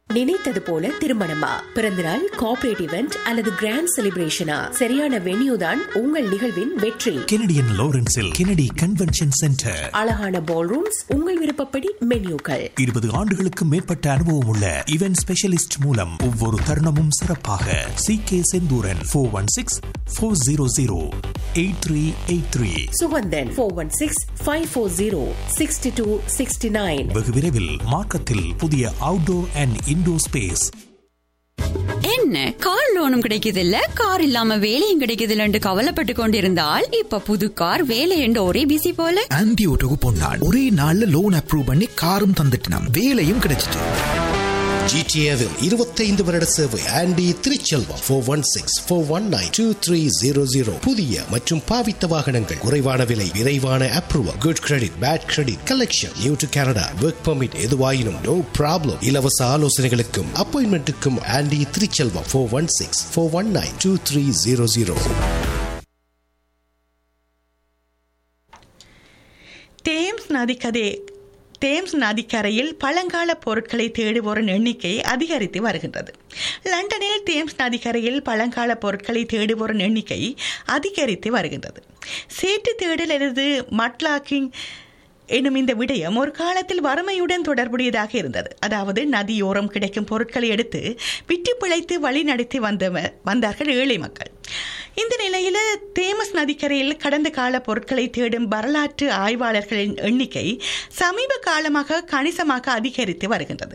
நினைத்தது போல திருமணமா பிறந்தநாள் கார்ப்பரேட் இவெண்ட் அல்லது கிராண்ட் செலிப்ரேஷனா சரியான வென்யூ தான் உங்கள் நிகழ்வின் வெற்றி கெனடியன் லாரன்ஸில் கெனடி கன்வென்ஷன் சென்டர் அழகான பால் ரூம்ஸ் உங்கள் விருப்பப்படி மென்யூக்கள் இருபது ஆண்டுகளுக்கு மேற்பட்ட அனுபவம் உள்ள இவென்ட் ஸ்பெஷலிஸ்ட் மூலம் ஒவ்வொரு தருணமும் சிறப்பாக C K Senthuran four one six four zero zero eight three eight three Suganthan four one six five four zero sixty two sixty nine வெகு விரைவில் மார்க்கத்தில் புதிய அவுட்டோர் அண்ட் இன்டோர் ஸ்பேஸ் என்ன கார் லோனும் கிடைக்குது இல்ல கார் இல்லாம வேலையும் கிடைக்குது இல்லன்னு கவலைப்பட்டு கொண்டிருந்தால் இப்ப புது கார் வேலை என்று ஒரே பிசி போல ஆன்டி ஓட்டோக்கு போனான் ஒரே நாள்ல லோன் அப்ரூவ் பண்ணி காரும் தந்துட்டான் வேலையும் கிடைச்சிட்டு ஜிடிஏவில் இருபத்தைந்து வருட சேவை Andy Thiruchelvam four one six four one nine two three zero zero புதிய மற்றும் பாவித்த வாகனங்கள் குறைவான விலை விரைவான approval good credit bad credit collection new to Canada work permit எதுவாயினும் நோ ப்ராப்ளம் இலவச ஆலோசனைகளுக்கும் அப்பாயின்மெண்ட்டுக்கும் Andy Thiruchelvam four one six four one nine two three zero zero Thames நதிக்கதை தேம்ஸ் நதிக்கரையில் பழங்கால பொருட்களை தேடுவோரின் எண்ணிக்கை அதிகரித்து வருகின்றது லண்டனில் தேம்ஸ் நதிக்கரையில் பழங்கால பொருட்களை தேடுவோரின் எண்ணிக்கை அதிகரித்து வருகின்றது சேட்டு தேடல் அல்லது மட்லாக்கிங் எனும் இந்த விடயம் ஒரு காலத்தில் வறுமையுடன் தொடர்புடையதாக இருந்தது அதாவது நதியோரம் கிடைக்கும் பொருட்களை எடுத்து விட்டு பிழைத்து வழி நடத்தி வந்த வந்தார்கள் ஏழை மக்கள் இந்த நிலையில் தேமஸ் நதிக்கரையில் கடந்த கால பொருட்களை தேடும் வரலாற்று ஆய்வாளர்களின் எண்ணிக்கை சமீப காலமாக கணிசமாக அதிகரித்து வருகின்றது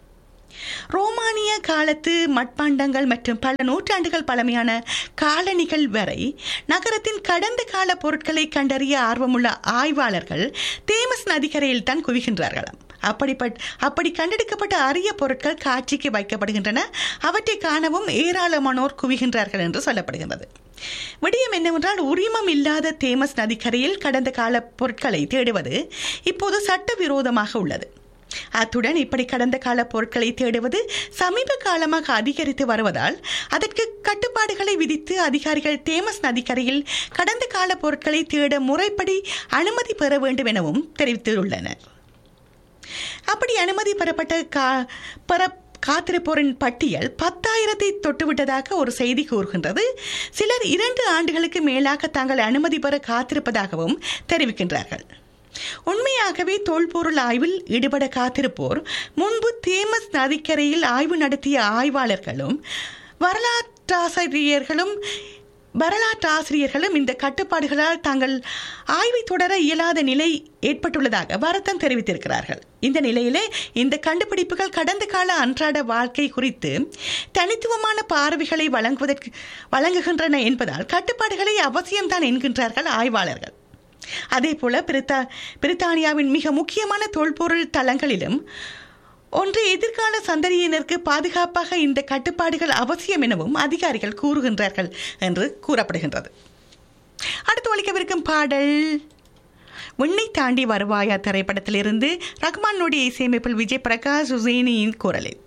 ரோமானிய காலத்து மட்பாண்டங்கள் மற்றும் பல நூற்றாண்டுகள் பழமையான காலணிகள் வரை நகரத்தின் கடந்த கால பொருட்களை கண்டறிய ஆர்வமுள்ள ஆய்வாளர்கள் தேமஸ் நதிக்கரையில் தான் குவிகின்றார்களாம் அப்படிப்பட் அப்படி கண்டெடுக்கப்பட்ட அரிய பொருட்கள் காட்சிக்கு வைக்கப்படுகின்றன அவற்றை காணவும் ஏராளமானோர் குவிகின்றார்கள் என்று சொல்லப்படுகின்றது விடயம் என்னவென்றால் உரிமம் இல்லாத தேமஸ் நதிக்கரையில் கடந்த கால பொருட்களை தேடுவது இப்போது சட்டவிரோதமாக உள்ளது அத்துடன் இப்படி கடந்த கால பொருட்களை தேடுவது சமீப காலமாக அதிகரித்து வருவதால் அதற்கு கட்டுப்பாடுகளை விதித்து அதிகாரிகள் தேமஸ் நதிக்கரையில் கடந்த கால பொருட்களை தேட முறைப்படி அனுமதி பெற வேண்டும் எனவும் தெரிவித்துள்ளனர் அப்படி அனுமதி பெறப்பட்ட கா பெற காத்திருப்போரின் பட்டியல் பத்தாயிரத்தை தொட்டுவிட்டதாக ஒரு செய்தி கூறுகின்றது சிலர் இரண்டு ஆண்டுகளுக்கு மேலாக தாங்கள் அனுமதி பெற காத்திருப்பதாகவும் தெரிவிக்கின்றார்கள் உண்மையாகவே தொல்பொருள் ஆய்வில் ஈடுபட காத்திருப்போர் முன்பு தேமஸ் நதிக்கரையில் ஆய்வு நடத்திய ஆய்வாளர்களும் வரலாற்றாசிரியர்களும் வரலாற்று ஆசிரியர்களும் இந்த கட்டுப்பாடுகளால் தாங்கள் ஆய்வை தொடர இயலாத நிலை ஏற்பட்டுள்ளதாக வருத்தம் தெரிவித்திருக்கிறார்கள் இந்த நிலையிலே இந்த கண்டுபிடிப்புகள் கடந்த கால அன்றாட வாழ்க்கை குறித்து தனித்துவமான பார்வைகளை வழங்குவதற்கு வழங்குகின்றன என்பதால் கட்டுப்பாடுகளை அவசியம்தான் என்கின்றார்கள் ஆய்வாளர்கள் அதே போல பிரித்தா பிரித்தானியாவின் மிக முக்கியமான தொல்பொருள் தளங்களிலும் ஒன்று எதிர்கால சந்ததியினருக்கு பாதுகாப்பாக இந்த கட்டுப்பாடுகள் அவசியம் எனவும் அதிகாரிகள் கூறுகின்றார்கள் என்று கூறப்படுகின்றது அடுத்து ஒழிக்கவிருக்கும் பாடல் விண்ணை தாண்டி வருவாயா திரைப்படத்திலிருந்து ரஹ்மானுடைய இசையமைப்பில் விஜய் பிரகாஷ் ஹுசேனியின் குரலில்